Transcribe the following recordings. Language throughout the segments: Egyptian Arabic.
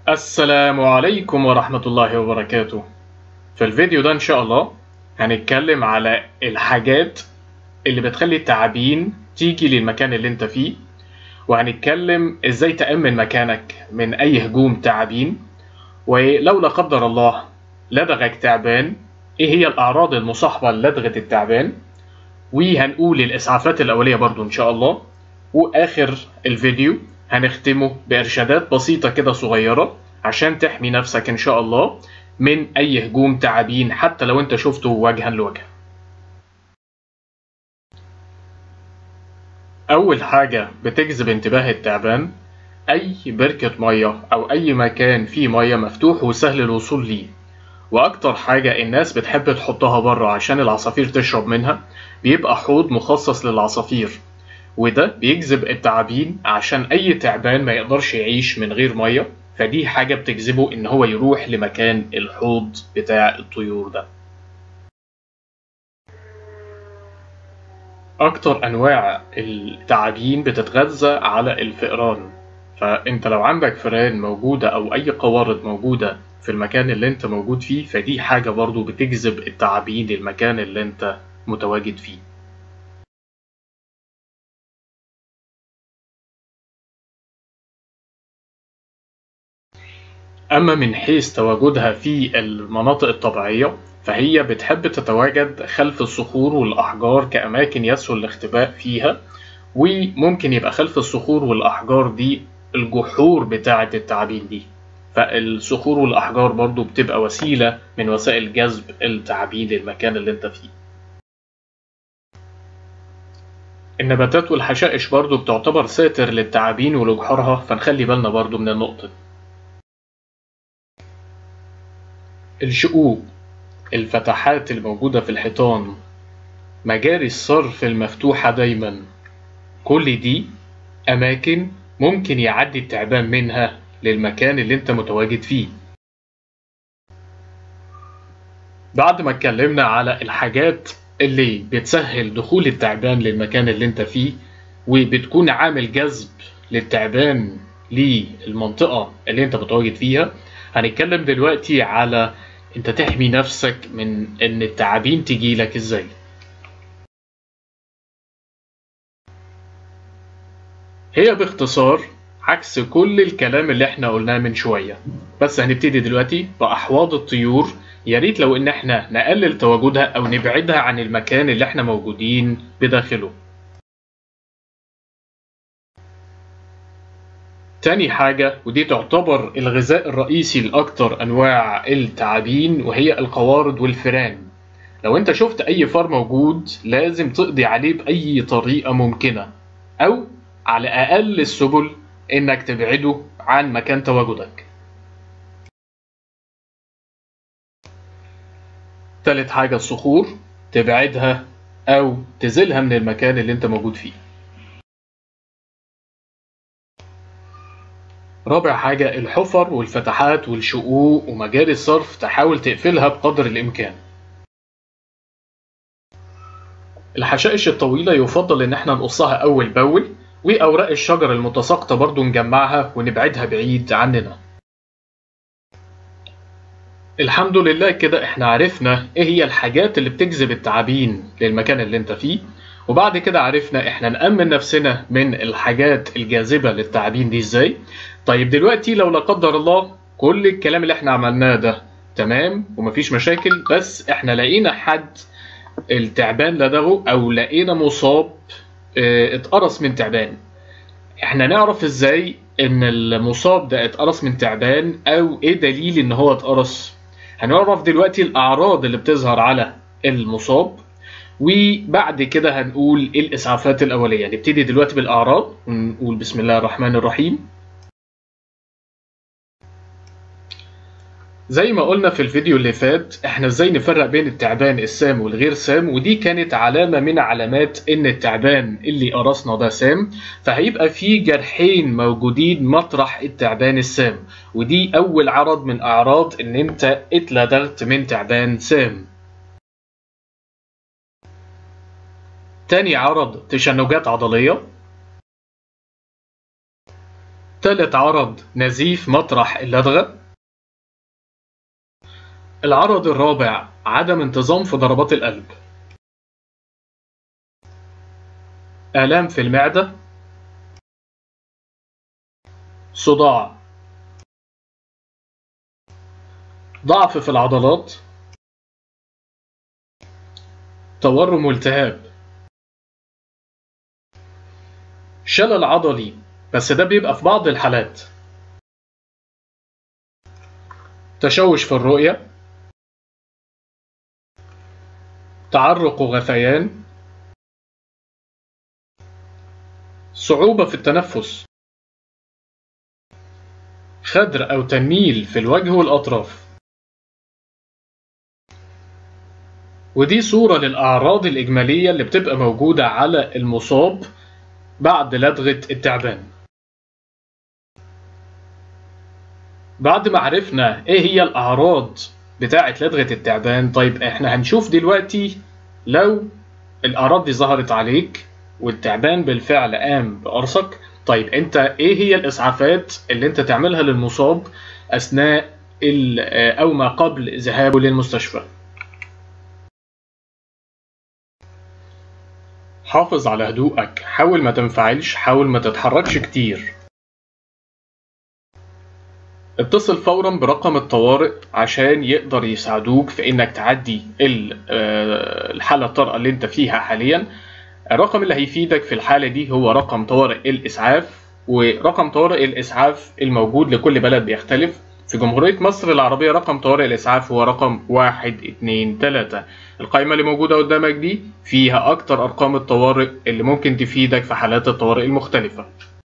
السلام عليكم ورحمة الله وبركاته في الفيديو ده إن شاء الله هنتكلم على الحاجات اللي بتخلي التعابين تيجي للمكان اللي انت فيه وهنتكلم ازاي تأمن مكانك من أي هجوم تعابين ولو لا قدر الله لدغك تعبان ايه هي الأعراض المصاحبة للدغة التعبان وهنقول الإسعافات الأولية برضو إن شاء الله وآخر الفيديو هنختمه بإرشادات بسيطة كده صغيرة عشان تحمي نفسك إن شاء الله من أي هجوم تعابين حتى لو أنت شفته وجها لوجه. أول حاجة بتجذب انتباه التعبان أي بركة مية أو أي مكان فيه مية مفتوح وسهل الوصول ليه. وأكتر حاجة الناس بتحب تحطها بره عشان العصافير تشرب منها بيبقى حوض مخصص للعصافير وده بيجذب التعابين عشان أي تعبان ما يقدرش يعيش من غير مية فدي حاجة بتجذبه إن هو يروح لمكان الحوض بتاع الطيور ده أكتر أنواع التعابين بتتغذى على الفئران فأنت لو عندك فئران موجودة أو أي قوارض موجودة في المكان اللي أنت موجود فيه فدي حاجة برضو بتجذب التعابين للمكان اللي أنت متواجد فيه أما من حيث تواجدها في المناطق الطبيعية فهي بتحب تتواجد خلف الصخور والأحجار كأماكن يسهل الاختباء فيها وممكن يبقى خلف الصخور والأحجار دي الجحور بتاعة التعابين دي فالصخور والأحجار برضو بتبقى وسيلة من وسائل جذب التعابين للمكان اللي انت فيه النباتات والحشائش برضو بتعتبر ساتر للتعابين ولجحورها فنخلي بالنا برضو من النقطة دي الشقوق الفتحات الموجودة في الحيطان مجاري الصرف المفتوحة دايما كل دي أماكن ممكن يعدي التعبان منها للمكان اللي انت متواجد فيه بعد ما اتكلمنا على الحاجات اللي بتسهل دخول التعبان للمكان اللي انت فيه وبتكون عامل جذب للتعبان للمنطقة اللي انت متواجد فيها هنتكلم دلوقتي على انت تحمي نفسك من ان التعابين تجيلك ازاي هي باختصار عكس كل الكلام اللي احنا قلناه من شوية بس هنبتدي دلوقتي بأحواض الطيور يا ريت لو ان احنا نقلل تواجدها او نبعدها عن المكان اللي احنا موجودين بداخله تاني حاجة ودي تعتبر الغذاء الرئيسي لأكتر أنواع التعابين وهي القوارض والفئران لو أنت شفت أي فار موجود لازم تقضي عليه بأي طريقة ممكنة أو على أقل السبل إنك تبعده عن مكان تواجدك تالت حاجة الصخور تبعدها أو تزيلها من المكان اللي أنت موجود فيه رابع حاجة الحفر والفتحات والشقوق ومجاري الصرف تحاول تقفلها بقدر الإمكان الحشائش الطويلة يفضل إن احنا نقصها أول بأول وأوراق الشجر المتساقطة برضو نجمعها ونبعدها بعيد عننا الحمد لله كده احنا عرفنا ايه هي الحاجات اللي بتجذب التعابين للمكان اللي انت فيه وبعد كده عرفنا احنا نأمن نفسنا من الحاجات الجاذبة للتعابين دي ازاي طيب دلوقتي لو لا قدر الله كل الكلام اللي احنا عملناه ده تمام ومفيش مشاكل بس احنا لقينا حد التعبان لدغه او لقينا مصاب اه اتقرص من تعبان احنا نعرف ازاي ان المصاب ده اتقرص من تعبان او ايه دليل ان هو اتقرص هنعرف دلوقتي الاعراض اللي بتظهر على المصاب وبعد كده هنقول الاسعافات الاوليه نبتدي دلوقتي بالاعراض ونقول بسم الله الرحمن الرحيم زي ما قلنا في الفيديو اللي فات احنا ازاي نفرق بين التعبان السام والغير سام ودي كانت علامة من علامات ان التعبان اللي قرصنا ده سام فهيبقى في جرحين موجودين مطرح التعبان السام ودي اول عرض من اعراض ان انت اتلدغت من تعبان سام تاني عرض تشنجات عضلية تالت عرض نزيف مطرح اللدغة العرض الرابع عدم انتظام في ضربات القلب آلام في المعدة صداع ضعف في العضلات تورم والتهاب شلل عضلي بس ده بيبقى في بعض الحالات تشوش في الرؤية تعرق وغثيان صعوبة في التنفس خدر أو تنميل في الوجه والأطراف ودي صورة للأعراض الإجمالية اللي بتبقى موجودة على المصاب بعد لدغة التعبان بعد ما عرفنا ايه هي الأعراض بتاعة لدغة التعبان طيب احنا هنشوف دلوقتي لو الأعراض دي ظهرت عليك والتعبان بالفعل قام بقرصك طيب انت ايه هي الاسعافات اللي انت تعملها للمصاب اثناء او ما قبل ذهابه للمستشفى حافظ على هدوءك حاول ما تنفعلش حاول ما تتحركش كتير اتصل فورا برقم الطوارئ عشان يقدر يساعدوك في انك تعدي الحالة الطارئة اللي انت فيها حاليا الرقم اللي هيفيدك في الحالة دي هو رقم طوارئ الإسعاف ورقم طوارئ الإسعاف الموجود لكل بلد بيختلف في جمهورية مصر العربية رقم طوارئ الإسعاف هو رقم واحد اتنين تلاتة القائمة اللي موجودة قدامك دي فيها أكتر أرقام الطوارئ اللي ممكن تفيدك في حالات الطوارئ المختلفة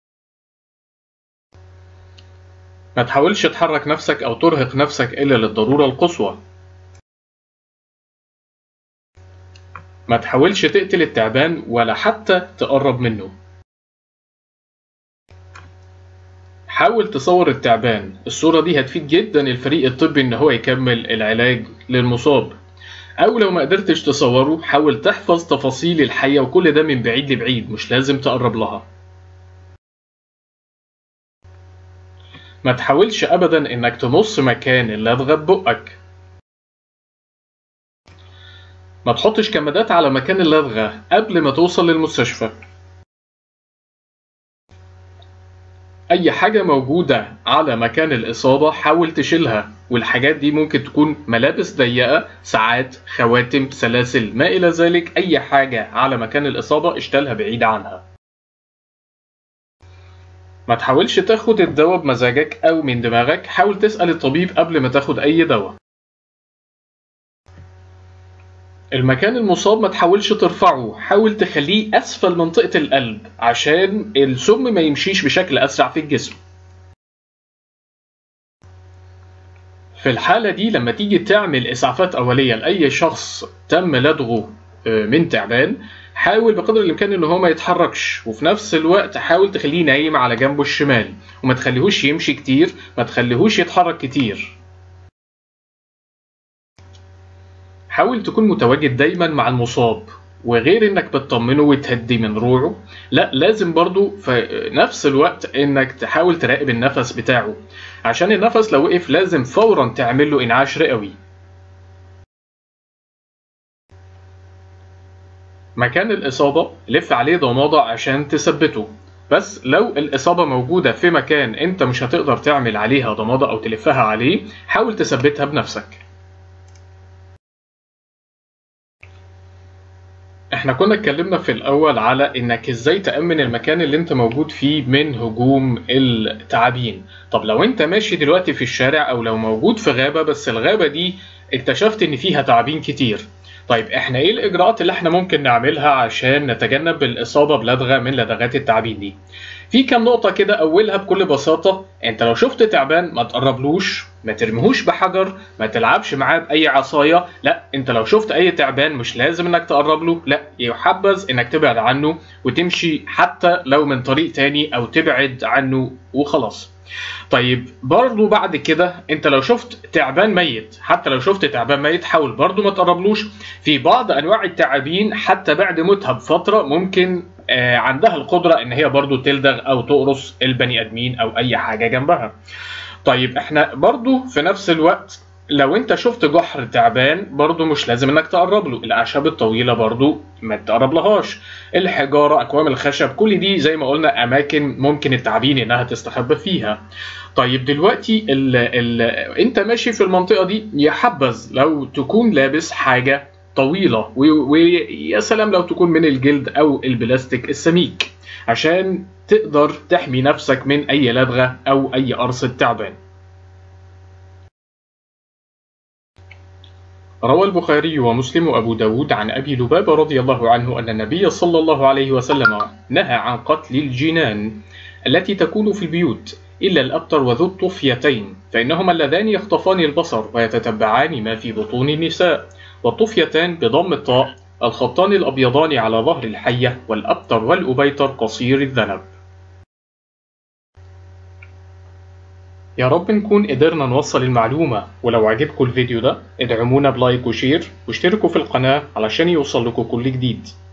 ما تحاولش تحرك نفسك أو ترهق نفسك إلا للضرورة القصوى ما تحاولش تقتل التعبان ولا حتى تقرب منه حاول تصور التعبان الصورة دي هتفيد جدا الفريق الطبي ان هو يكمل العلاج للمصاب او لو ما قدرتش تصوره حاول تحفظ تفاصيل الحية وكل ده من بعيد لبعيد مش لازم تقرب لها ما تحاولش ابدا انك تمص مكان اللدغة ببقك ما تحطش كمادات على مكان اللدغة قبل ما توصل للمستشفى أي حاجة موجودة على مكان الإصابة حاول تشيلها والحاجات دي ممكن تكون ملابس ضيقة ساعات خواتم سلاسل ما إلى ذلك أي حاجة على مكان الإصابة اشتلها بعيد عنها ما تحاولش تاخد الدواء بمزاجك أو من دماغك حاول تسأل الطبيب قبل ما تاخد أي دواء المكان المصاب ما تحاولش ترفعه حاول تخليه أسفل منطقة القلب عشان السم ما يمشيش بشكل أسرع في الجسم في الحالة دي لما تيجي تعمل إسعافات أولية لأي شخص تم لدغه من تعبان حاول بقدر الإمكان إن هو ما يتحركش وفي نفس الوقت حاول تخليه نايم على جنبه الشمال وما تخليهوش يمشي كتير ما تخليهوش يتحرك كتير حاول تكون متواجد دايما مع المصاب وغير انك بتطمنه وتهدي من روعه لا لازم برضو في نفس الوقت انك تحاول تراقب النفس بتاعه عشان النفس لو وقف لازم فورا تعمل له انعاش رئوي مكان الإصابة لف عليه ضمادة عشان تثبته بس لو الإصابة موجودة في مكان أنت مش هتقدر تعمل عليها ضمادة أو تلفها عليه حاول تثبتها بنفسك احنا كنا اتكلمنا في الاول على انك ازاي تأمن المكان اللي انت موجود فيه من هجوم التعابين طب لو انت ماشي دلوقتي في الشارع او لو موجود في غابة بس الغابة دي اكتشفت ان فيها تعابين كتير طيب احنا ايه الاجراءات اللي احنا ممكن نعملها عشان نتجنب الاصابة بلدغة من لدغات التعابين دي في كام نقطة كده أولها بكل بساطة أنت لو شفت تعبان ما تقربلوش ما ترميهوش بحجر ما تلعبش معاه بأي عصاية لا أنت لو شفت أي تعبان مش لازم إنك تقرب له لا يحبذ إنك تبعد عنه وتمشي حتى لو من طريق تاني أو تبعد عنه وخلاص طيب برضو بعد كده انت لو شفت تعبان ميت حتى لو شفت تعبان ميت حاول برضو ما تقربلوش في بعض انواع التعابين حتى بعد موتها بفتره ممكن آه، عندها القدره ان هي برضو تلدغ او تقرص البني ادمين او اي حاجه جنبها طيب احنا برضو في نفس الوقت لو انت شفت جحر تعبان برضو مش لازم انك تقرب له الاعشاب الطويله برضو ما تقرب لهاش الحجاره اكوام الخشب كل دي زي ما قلنا اماكن ممكن التعابين انها تستخبى فيها طيب دلوقتي ال ال انت ماشي في المنطقه دي يحبذ لو تكون لابس حاجه طويله ويا سلام لو تكون من الجلد او البلاستيك السميك عشان تقدر تحمي نفسك من اي لدغه او اي قرصه تعبان روى البخاري ومسلم وأبو داود عن أبي لبابة رضي الله عنه أن النبي صلى الله عليه وسلم نهى عن قتل الجنان التي تكون في البيوت إلا الأبتر وذو الطفيتين فإنهما اللذان يخطفان البصر ويتتبعان ما في بطون النساء والطفيتان بضم الطاء الخطان الأبيضان على ظهر الحية والأبتر والأبيتر قصير الذنب يا رب نكون قدرنا نوصل المعلومة ولو عجبكم الفيديو ده ادعمونا بلايك وشير واشتركوا في القناة علشان يوصل لكم كل جديد